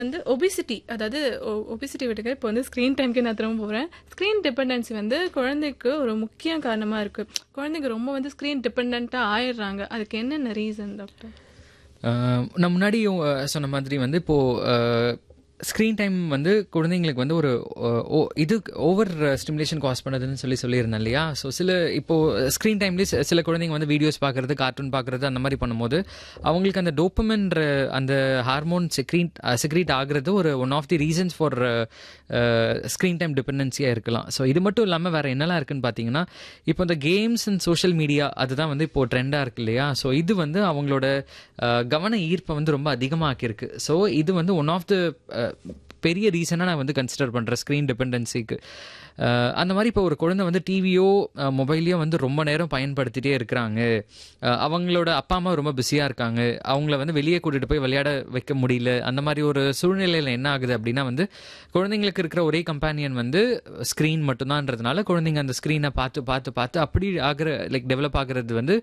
வந்து ஒபிசிட்டி அதாவது ஒபிசிட்டி விட்டுக்க இப்போ வந்து ஸ்க்ரீன் டைம்க்கு நான் திரும்ப போகிறேன் ஸ்க்ரீன் டிபெண்டன்சி வந்து குழந்தைக்கு ஒரு முக்கிய காரணமாக இருக்குது குழந்தைங்க ரொம்ப வந்து ஸ்க்ரீன் டிபெண்ட்டாக ஆயிடுறாங்க அதுக்கு என்னென்ன ரீசன் டாக்டர் ஆஹ் நான் முன்னாடி அஹ், சொன்ன மாதிரி வந்து இப்போது ஸ்க்ரீன் டைம் வந்து குழந்தைங்களுக்கு வந்து ஒரு அஹ், ஓ- இது ஓவர் ஸ்டிமுலேஷன் காஸ் பண்ணுதுன்னு சொல்லி சொல்லியிருந்தேன் இல்லையா ஸோ சில இப்போ ஸ்க்ரீன் டைம்லேயே சில குழந்தைங்க வந்து வீடியோஸ் பார்க்குறது கார்ட்டூன் பார்க்குறது அந்த மாதிரி பண்ணும்போது அவங்களுக்கு அந்த டோப்பமென்ற அந்த ஹார்மோன் செக்ரீன் செக்ரீட் ஆகுறது ஒரு one of the reasons for screen time டிபெண்டன்சியாக இருக்கலாம் ஸோ இது மட்டும் இல்லாமல் வேறு என்னெல்லாம் இருக்குன்னு பார்த்தீங்கன்னா இப்போ இந்த கேம்ஸ் அண்ட் சோஷியல் மீடியா அதுதான் வந்து இப்போ ட்ரெண்டாக இருக்கு இல்லையா ஸோ இது வந்து அவங்களோட அஹ், கவன ஈர்ப்பை வந்து ரொம்ப அதிகமாக்கியிருக்கு ஸோ இது வந்து ஒன் ஆஃப் த பெரிய ரீசனாக நான் வந்து கன்சிடர் பண்ணுறேன் ஸ்க்ரீன் டிபெண்டன்சிக்கு அந்த மாதிரி இப்போ ஒரு குழந்தை வந்து டிவியோ மொபைலையோ வந்து ரொம்ப நேரம் பயன்படுத்திட்டே இருக்கிறாங்க அஹ், அவங்களோட அப்பா அம்மா ரொம்ப பிஸியாக இருக்காங்க அவங்கள வந்து வெளியே கூட்டிகிட்டு போய் விளையாட வைக்க முடியல அந்த மாதிரி ஒரு சூழ்நிலையில் என்ன ஆகுது அப்படின்னா வந்து குழந்தைங்களுக்கு இருக்கிற ஒரே கம்பேனியன் வந்து ஸ்க்ரீன் மட்டும்தான்றதுனால குழந்தைங்க அந்த ஸ்க்ரீனை பார்த்து பார்த்து பார்த்து அப்படி ஆகிற லைக் டெவலப் ஆகுறது வந்து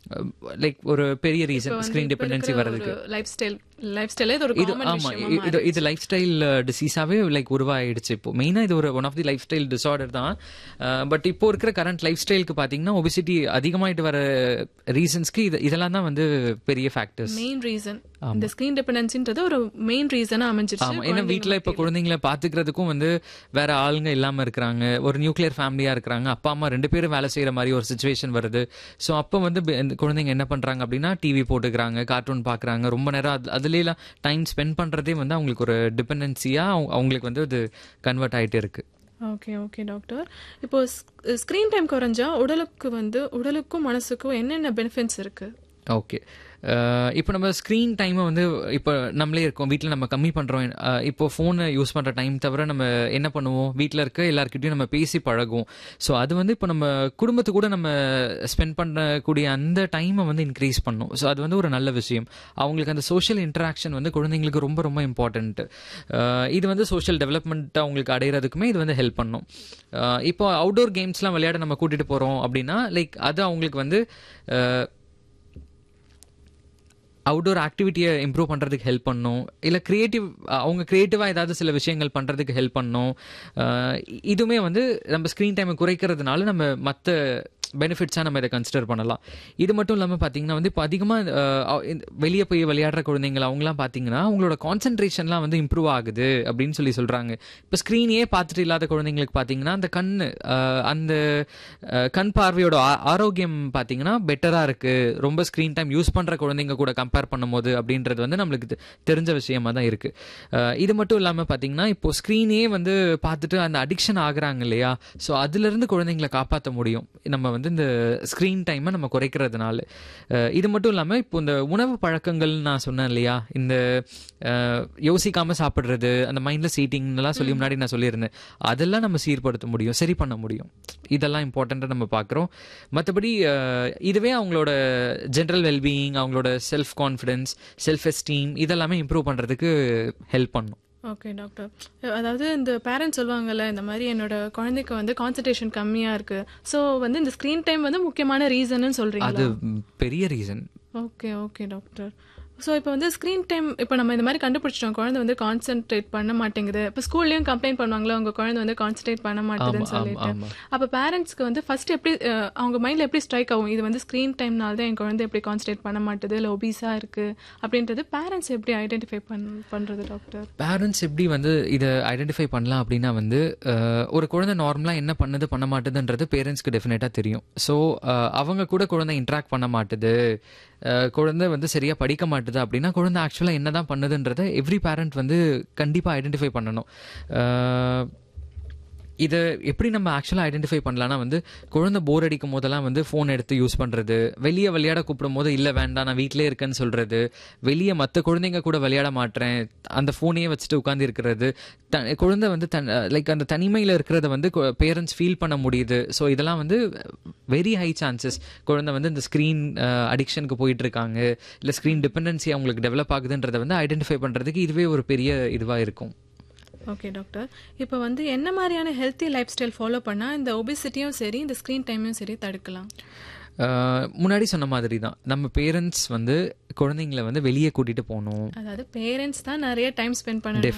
லைக் ஒரு பெரிய ரீசன் ஸ்க்ரீன் டிபெண்டன்சி வர்றதுக்கு லைஃப் ஸ்டைல் லைஃப் ஸ்டைலே இது ஒரு இது காமன் ஆமா விஷயமா இ- இது இது லைஃப் ஸ்டைல் டிசீஸாவே லைக் உருவாயிடுச்சு இப்போ மெயினா இது ஒரு one of the life style disorder தான் பட் இப்போ இருக்கிற கரண்ட் லைஃப் ஸ்டைலுக்கு பாத்தீங்கன்னா ஒபிசிட்டி அதிகமாயிட்டு வர ரீசன்ஸ்க்கு இது இதெல்லாம் தான் வந்து பெரிய ஃபேக்டர்ஸ் மெயின் ரீசன் இந்த ஸ்க்ரீன் டிபெண்டன்சின்றது ஒரு மெயின் ரீசனா அமைஞ்சிருச்சு ஆமா ஏன்னா வீட்ல இப்ப குழந்தைங்கள பாத்துக்கிறதுக்கும் வந்து வேற ஆளுங்க இல்லாம இருக்கிறாங்க ஒரு நியூக்ளியர் ஃபேமிலியா இருக்கிறாங்க அப்பா அம்மா ரெண்டு பேரும் வேலை செய்யற மாதிரி ஒரு சுச்சுவேஷன் வருது சோ அப்ப வந்து பி- இந்த குழந்தைங்க என்ன பண்றாங்க அப்படின்னா டிவி போட்டுக்கிறாங்க கார்ட்டூன் பாக்குறாங்க ரொம்ப நேரம் அது- அதுலலாம் டைம் ஸ்பெண்ட் பண்றதே வந்து அவங்களுக்கு ஒரு டிபெண்டன்சியா அவங்களுக்கு வந்து அது கன்வெர்ட் ஆயிட்டு இருக்கு ஓகே ஓகே டாக்டர் இப்போ ஸ்க்ரீன் டைம் குறைஞ்சா உடலுக்கு வந்து உடலுக்கும் மனசுக்கும் என்னென்ன பெனிஃபிட்ஸ் இருக்கு ஓகே இப்போ நம்ம ஸ்க்ரீன் டைமை வந்து இப்போ நம்மளே இருக்கோம் வீட்டில் நம்ம கம்மி பண்ணுறோம் இப்போ ஃபோனை யூஸ் பண்ணுற டைம் தவிர நம்ம என்ன பண்ணுவோம் வீட்டில் இருக்க எல்லாருக்கிட்டையும் நம்ம பேசி பழகுவோம் ஸோ அது வந்து இப்போ நம்ம குடும்பத்து கூட நம்ம ஸ்பெண்ட் பண்ணக்கூடிய அந்த டைமை வந்து இன்க்ரீஸ் பண்ணும் ஸோ அது வந்து ஒரு நல்ல விஷயம் அவங்களுக்கு அந்த சோஷியல் இன்டராக்ஷன் வந்து குழந்தைங்களுக்கு ரொம்ப ரொம்ப இம்பார்ட்டன்ட் இது வந்து சோஷியல் டெவலப்மெண்ட் அவங்களுக்கு அடையிறதுக்குமே இது வந்து ஹெல்ப் பண்ணும் அஹ் இப்போ அவுட்டோர் கேம்ஸ்லாம் விளையாட நம்ம கூட்டிகிட்டு போகிறோம் அப்படின்னா லைக் அது அவங்களுக்கு வந்து அஹ், அவுட்டோர் ஆக்டிவிட்டியை இம்ப்ரூவ் பண்ணுறதுக்கு ஹெல்ப் பண்ணும் இல்லை க்ரியேட்டிவ் அவங்க க்ரியேட்டிவாக ஏதாவது சில விஷயங்கள் பண்ணுறதுக்கு ஹெல்ப் பண்ணும் அஹ் இதுவுமே வந்து நம்ம ஸ்க்ரீன் டைமை குறைக்கிறதுனால நம்ம மற்ற பெனிஃபிட்ஸாக நம்ம இதை கன்சிடர் பண்ணலாம் இது மட்டும் இல்லாமல் பார்த்தீங்கன்னா வந்து இப்போ அதிகமாக வெளியே போய் விளையாடுற குழந்தைங்கள் அவங்களாம் பார்த்தீங்கன்னா அவங்களோட கான்சென்ட்ரேஷன்லாம் வந்து இம்ப்ரூவ் ஆகுது அப்படின்னு சொல்லி சொல்கிறாங்க இப்போ ஸ்க்ரீனையே பார்த்துட்டு இல்லாத குழந்தைங்களுக்கு பார்த்தீங்கன்னா அந்த கண் அஹ், அந்த அஹ், கண் பார்வையோட ஆ- ஆரோக்கியம் பார்த்தீங்கன்னா பெட்டராக இருக்குது ரொம்ப ஸ்க்ரீன் டைம் யூஸ் பண்ணுற குழந்தைங்க கூட கம்பேர் பண்ணும்போது அப்படின்றது வந்து நம்மளுக்கு தெ- தெரிஞ்ச விஷயமா தான் இருக்குது இது மட்டும் இல்லாமல் பார்த்தீங்கன்னா இப்போ ஸ்க்ரீனே வந்து பார்த்துட்டு அந்த அடிக்ஷன் ஆகுறாங்க இல்லையா ஸோ அதுலேருந்து குழந்தைங்களை காப்பாற்ற முடியும் நம்ம வந்து இந்த ஸ்க்ரீன் டைமை நம்ம குறைக்கிறதுனால அஹ், இது மட்டும் இல்லாமல் இப்போ இந்த உணவு பழக்கங்கள் நான் சொன்னேன் இல்லையா இந்த அஹ், யோசிக்காம சாப்பிட்றது அந்த மைண்ட்லெஸ் ஈட்டிங்லாம் சொல்லி முன்னாடி நான் சொல்லியிருந்தேன் அதெல்லாம் நம்ம சீர்படுத்த முடியும் சரி பண்ண முடியும் இதெல்லாம் இம்பார்ட்டண்ட்டாக நம்ம பார்க்குறோம் மற்றபடி இதுவே அவங்களோட ஜென்ரல் வெல்பீயிங் அவங்களோட செல்ஃப் கான்ஃபிடென்ஸ் செல்ஃப் எஸ்டீம் இதெல்லாமே இம்ப்ரூவ் பண்ணுறதுக்கு ஹெல்ப் பண்ணும் ஓகே டாக்டர் அதாவது இந்த பேரண்ட்ஸ் சொல்லுவாங்கல்ல இந்த மாதிரி என்னோட குழந்தைக்கு வந்து கான்சன்ட்ரேஷன் கம்மியா இருக்கு ஸோ வந்து இந்த ஸ்க்ரீன் டைம் வந்து முக்கியமான ரீசன்னு சொல்றீங்களா அது பெரிய reason okay okay doctor so இப்போ வந்து ஸ்க்ரீன் டைம் இப்போ நம்ம இந்த மாதிரி கண்டுபிடிச்சிட்டோம் குழந்தை வந்து கான்சென்ட்ரேட் பண்ண மாட்டேங்குது இப்போ ஸ்கூல்லையும் கம்ப்ளைண்ட் பண்ணுவாங்களா உங்க குழந்தை வந்து கான்சென்ட்ரேட் பண்ண மாட்டேங்குதுன்னு ஆமா, சொல்லிட்டு ஆமா. அப்போ பேரண்ட்ஸ்க்கு வந்து ஃபர்ஸ்ட் எப்படி அஹ், அவங்க மைண்ட்ல எப்படி ஸ்ட்ரைக் ஆகும் இது வந்து ஸ்க்ரீன் டைம்னால தான் என் குழந்தை எப்படி கான்சென்ட்ரேட் பண்ண மாட்டுது இல்லை ஒபீஸா இருக்கு அப்படின்றது பேரண்ட்ஸ் எப்படி ஐடென்டிஃபை பண் பண்றது டாக்டர் பேரண்ட்ஸ் எப்படி வந்து இதை ஐடென்டிஃபை பண்ணலாம் அப்படின்னா வந்து அஹ், ஒரு குழந்தை நார்மலாக என்ன பண்ணுது பண்ண மாட்டுதுன்றது பேரண்ட்ஸ்க்கு டெஃபினட்டாக தெரியும் ஸோ அவங்க கூட குழந்தை இன்ட்ராக்ட் பண்ண மாட்டுது அஹ், குழந்தை வந்து சரியாக படிக்க மாட்டுது அப்படின்னா குழந்தை ஆக்சுவலாக என்ன தான் பண்ணுதுன்றதை எவ்ரி பேரண்ட் வந்து கண்டிப்பாக ஐடென்டிஃபை பண்ணணும் அஹ், இதை எப்படி நம்ம ஆக்சுவலாக ஐடென்டிஃபை பண்ணலாம்னா வந்து குழந்தை போர் அடிக்கும் போதெல்லாம் வந்து ஃபோன் எடுத்து யூஸ் பண்ணுறது வெளியே விளையாட கூப்பிடும் போது இல்லை வேண்டாம் நான் வீட்டிலே இருக்கேன்னு சொல்கிறது வெளியே மற்ற குழந்தைங்க கூட விளையாட மாட்டேன் அந்த ஃபோனையே வச்சுட்டு உட்காந்து இருக்கிறது த குழந்தை வந்து தன் லைக் அந்த தனிமையில் இருக்கிறத வந்து பேரண்ட்ஸ் ஃபீல் பண்ண முடியுது ஸோ இதெல்லாம் வந்து வெரி ஹை சான்சஸ் குழந்தை வந்து இந்த ஸ்க்ரீன் அடிக்ஷனுக்கு போயிட்டு இருக்காங்க இல்லை ஸ்க்ரீன் டிபெண்டன்சி அவங்களுக்கு டெவலப் ஆகுதுன்றதை வந்து ஐடென்டிஃபை பண்ணுறதுக்கு இதுவே ஒரு பெரிய இதுவாக இருக்கும் ஓகே டாக்டர் இப்போ வந்து என்ன மாதிரியான ஹெல்த்தி லைஃப் ஸ்டைல் ஃபாலோ பண்ணால் இந்த ஒபிசிட்டியும் சரி இந்த ஸ்க்ரீன் டைமையும் சரி தடுக்கலாம் ஆஹ் முன்னாடி சொன்ன மாதிரி தான் நம்ம பேரண்ட்ஸ் வந்து குழந்தைங்களை வந்து வெளியே கூட்டிட்டு போகணும் அதாவது பேரண்ட்ஸ் தான் நிறைய டைம் ஸ்பெண்ட் பண்ணணும்